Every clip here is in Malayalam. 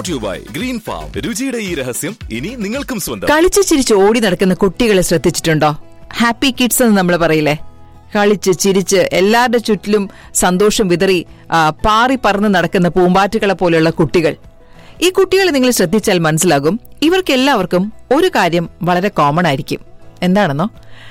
Brought you by green farm രുചിയുടെ ഈ രഹസ്യം ഇനി നിങ്ങൾക്കും സ്വന്തം കളിച്ച് ചിരിച്ച് ഓടി നടക്കുന്ന കുട്ടികളെ ശ്രദ്ധിച്ചിട്ടുണ്ടോ ഹാപ്പി കിഡ്സ് എന്ന് നമ്മൾ പറയില്ലേ കളിച്ച് ചിരിച്ച് എല്ലാവരുടെ ചുറ്റിലും സന്തോഷം വിതറി ആ, പാറി പറന്ന് നടക്കുന്ന പൂമ്പാറ്റുകളെ പോലെയുള്ള കുട്ടികൾ ഈ കുട്ടികളെ നിങ്ങൾ ശ്രദ്ധിച്ചാൽ മനസ്സിലാകും ഇവർക്ക് എല്ലാവർക്കും ഒരു കാര്യം വളരെ കോമൺ ആയിരിക്കും എന്താണെന്നോ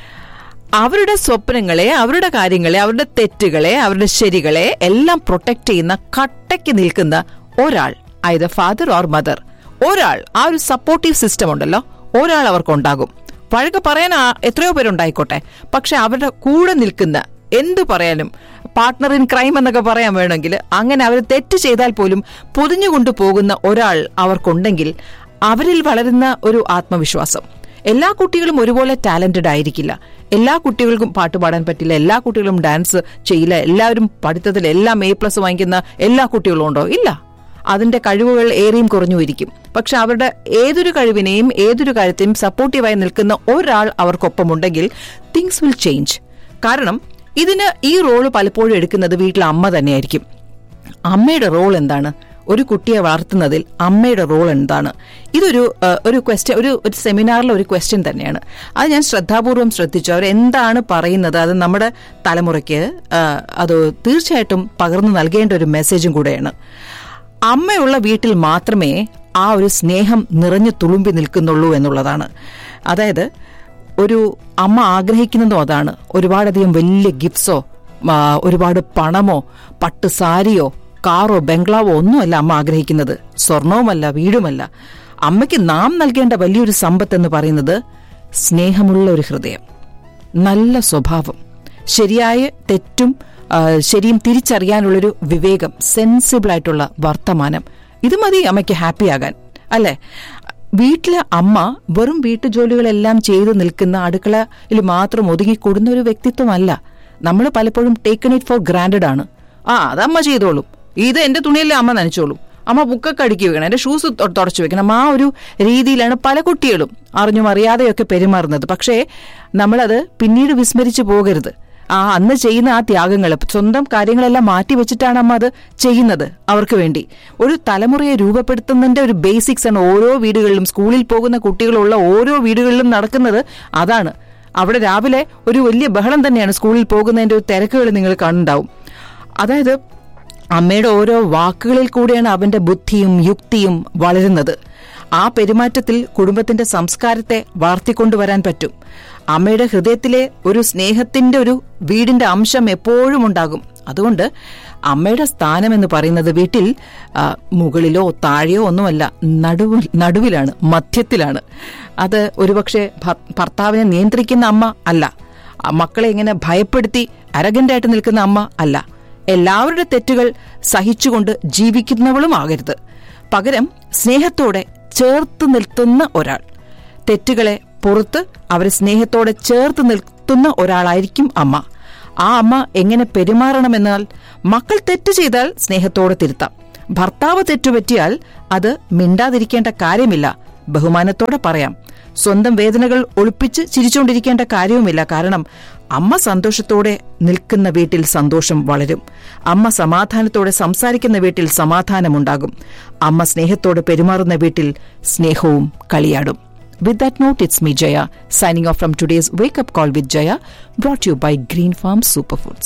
അവരുടെ സ്വപ്നങ്ങളെ അവരുടെ കാര്യങ്ങളെ അവരുടെ തെറ്റുകളെ അവരുടെ ശരികളെ എല്ലാം പ്രൊട്ടക്ട് ചെയ്യുന്ന കട്ടയ്ക്ക് നിൽക്കുന്ന ഒരാൾ ഐദർ ഫാദർ ഓർ മദർ ഒരാൾ ആ ഒരു സപ്പോർട്ടീവ് സിസ്റ്റം ഉണ്ടല്ലോ ഒരാൾ അവർക്കുണ്ടാകും വഴക്ക് പറയാൻ ആ- എത്രയോ പേരുണ്ടായിക്കോട്ടെ പക്ഷെ അവരുടെ കൂടെ നിൽക്കുന്ന എന്തു പറയാനും പാർട്ട്ണർ ഇൻ ക്രൈം എന്നൊക്കെ പറയാൻ വേണമെങ്കിൽ അങ്ങനെ അവർ തെറ്റ് ചെയ്താൽ പോലും പൊതിഞ്ഞുകൊണ്ടു പോകുന്ന ഒരാൾ അവർക്കുണ്ടെങ്കിൽ അവരിൽ വളരുന്ന ഒരു ആത്മവിശ്വാസം എല്ലാ കുട്ടികളും ഒരുപോലെ ടാലന്റഡ് ആയിരിക്കില്ല എല്ലാ കുട്ടികൾക്കും പാട്ട് പാടാൻ പറ്റില്ല എല്ലാ കുട്ടികളും ഡാൻസ് ചെയ്യില്ല എല്ലാവരും പഠിത്തത്തിൽ എല്ലാം എ പ്ലസ് വാങ്ങിക്കുന്ന എല്ലാ കുട്ടികളും ഉണ്ടോ ഇല്ല അതിന്റെ കഴിവുകൾ ഏറെയും കുറഞ്ഞു ഇരിക്കും പക്ഷെ അവരുടെ ഏതൊരു കഴിവിനെയും ഏതൊരു കാര്യത്തെയും സപ്പോർട്ടീവായി നിൽക്കുന്ന ഒരാൾ അവർക്കൊപ്പമുണ്ടെങ്കിൽ തിങ്സ് വിൽ ചേഞ്ച് കാരണം ഇതിന് ഈ റോള് പലപ്പോഴും എടുക്കുന്നത് വീട്ടിലെ അമ്മ തന്നെയായിരിക്കും അമ്മയുടെ റോൾ എന്താണ് ഒരു കുട്ടിയെ വളർത്തുന്നതിൽ അമ്മയുടെ റോൾ എന്താണ് ഇതൊരു ഏഹ്, ഒരു ക്വസ്റ്റ്യൻ ഒരു ഒരു സെമിനാറിലെ ഒരു ക്വസ്റ്റ്യൻ തന്നെയാണ് അത് ഞാൻ ശ്രദ്ധാപൂർവം ശ്രദ്ധിച്ചു അവർ എന്താണ് പറയുന്നത് അത് നമ്മുടെ തലമുറയ്ക്ക് ഏഹ്, അത് തീർച്ചയായിട്ടും പകർന്നു നൽകേണ്ട ഒരു മെസ്സേജും കൂടെയാണ് അമ്മയുള്ള വീട്ടിൽ മാത്രമേ ആ ഒരു സ്നേഹം നിറഞ്ഞു തുളുമ്പി നിൽക്കുന്നുള്ളൂ എന്നുള്ളതാണ് അതായത് ഒരു അമ്മ ആഗ്രഹിക്കുന്നതും അതാണ് ഒരുപാടധികം വലിയ ഗിഫ്റ്റ്സോ ആ, ഒരുപാട് പണമോ പട്ട് സാരിയോ കാറോ ബംഗ്ലാവോ ഒന്നുമല്ല അമ്മ ആഗ്രഹിക്കുന്നത് സ്വർണവുമല്ല വീടുമല്ല അമ്മയ്ക്ക് നാം നൽകേണ്ട വലിയൊരു സമ്പത്ത് എന്ന് പറയുന്നത് സ്നേഹമുള്ള ഒരു ഹൃദയം നല്ല സ്വഭാവം ശരിയായ തെറ്റും ആ, ശരിയും തിരിച്ചറിയാനുള്ളൊരു വിവേകം സെൻസിബിൾ ആയിട്ടുള്ള വർത്തമാനം ഇത് മതി അമ്മയ്ക്ക് ഹാപ്പിയാകാൻ അല്ലേ വീട്ടിലെ അമ്മ വെറും വീട്ടുജോലികളെല്ലാം ചെയ്തു നിൽക്കുന്ന അടുക്കളയിൽ മാത്രം ഒതുങ്ങിക്കൂടുന്ന ഒരു വ്യക്തിത്വമല്ല നമ്മൾ പലപ്പോഴും ടേക്കൺ ഇറ്റ് ഫോർ ഗ്രാൻഡഡ് ആണ് ആ അത് അമ്മ ചെയ്തോളും ഇത് എന്റെ തുണിയല്ലേ അമ്മ നനച്ചോളും അമ്മ ബുക്കൊക്കെ അടുക്കി വെക്കണം എന്റെ ഷൂസ് തുടച്ചു വെക്കണം ആ ഒരു രീതിയിലാണ് പല കുട്ടികളും അറിഞ്ഞും അറിയാതെയൊക്കെ പെരുമാറുന്നത് പക്ഷേ നമ്മളത് പിന്നീട് വിസ്മരിച്ചു പോകരുത് ആ അന്ന് ചെയ്യുന്ന ആ ത്യാഗങ്ങൾ സ്വന്തം കാര്യങ്ങളെല്ലാം മാറ്റി വെച്ചിട്ടാണ് അമ്മ അത് ചെയ്യുന്നത് അവർക്ക് വേണ്ടി ഒരു തലമുറയെ രൂപപ്പെടുത്തുന്നതിന്റെ ഒരു ബേസിക്സ് ആണ് ഓരോ വീടുകളിലും സ്കൂളിൽ പോകുന്ന കുട്ടികളുള്ള ഓരോ വീടുകളിലും നടക്കുന്നത് അതാണ് അവിടെ രാവിലെ ഒരു വലിയ ബഹളം തന്നെയാണ് സ്കൂളിൽ പോകുന്നതിന്റെ ഒരു തിരക്കുകൾ നിങ്ങൾ കാണുന്നുണ്ടാവും അതായത് അമ്മയുടെ ഓരോ വാക്കുകളിൽ കൂടിയാണ് അവന്റെ ബുദ്ധിയും യുക്തിയും വളരുന്നത് ആ പെരുമാറ്റത്തിൽ കുടുംബത്തിന്റെ സംസ്കാരത്തെ വളർത്തിക്കൊണ്ടുവരാൻ പറ്റും അമ്മയുടെ ഹൃദയത്തിലെ ഒരു സ്നേഹത്തിന്റെ ഒരു വീടിന്റെ അംശം എപ്പോഴും ഉണ്ടാകും അതുകൊണ്ട് അമ്മയുടെ സ്ഥാനം എന്ന് പറയുന്നത് വീട്ടിൽ ആ, മുകളിലോ താഴെയോ ഒന്നുമല്ല നടുവിൽ നടുവിലാണ് മധ്യത്തിലാണ് അത് ഒരുപക്ഷെ ഭർ- ഭർത്താവിനെ നിയന്ത്രിക്കുന്ന അമ്മ അല്ല ആ മക്കളെ ഇങ്ങനെ ഭയപ്പെടുത്തി അരഗന്റായിട്ട് നിൽക്കുന്ന അമ്മ അല്ല എല്ലാവരുടെ തെറ്റുകൾ സഹിച്ചുകൊണ്ട് ജീവിക്കുന്നവളും ആകരുത് പകരം സ്നേഹത്തോടെ ചേർത്ത് നിർത്തുന്ന ഒരാൾ തെറ്റുകളെ പുറത്ത് അവരെ സ്നേഹത്തോടെ ചേർത്ത് നിർത്തുന്ന ഒരാളായിരിക്കും അമ്മ ആ അമ്മ എങ്ങനെ പെരുമാറണമെന്നാൽ മക്കൾ തെറ്റ് ചെയ്താൽ സ്നേഹത്തോടെ തിരുത്താം ഭർത്താവ് തെറ്റുപറ്റിയാൽ അത് മിണ്ടാതിരിക്കേണ്ട കാര്യമില്ല ബഹുമാനത്തോടെ പറയാം സ്വന്തം വേദനകൾ ഒളിപ്പിച്ച് ചിരിച്ചുകൊണ്ടിരിക്കേണ്ട കാര്യവുമില്ല കാരണം അമ്മ സന്തോഷത്തോടെ നിൽക്കുന്ന വീട്ടിൽ സന്തോഷം വളരും അമ്മ സമാധാനത്തോടെ സംസാരിക്കുന്ന വീട്ടിൽ സമാധാനമുണ്ടാകും അമ്മ സ്നേഹത്തോടെ പെരുമാറുന്ന വീട്ടിൽ സ്നേഹവും കളിയാടും With that note, it's me, Jaya, signing off from today's Wake Up Call with Jaya, brought to you by Green Farm Superfoods.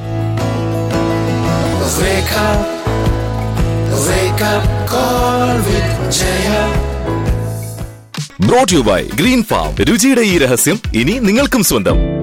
Wake up, wake up, call with Jaya. Brought you by green farm രുചിയുടെ ഈ രഹസ്യം ഇനി നിങ്ങൾക്കും സ്വന്തം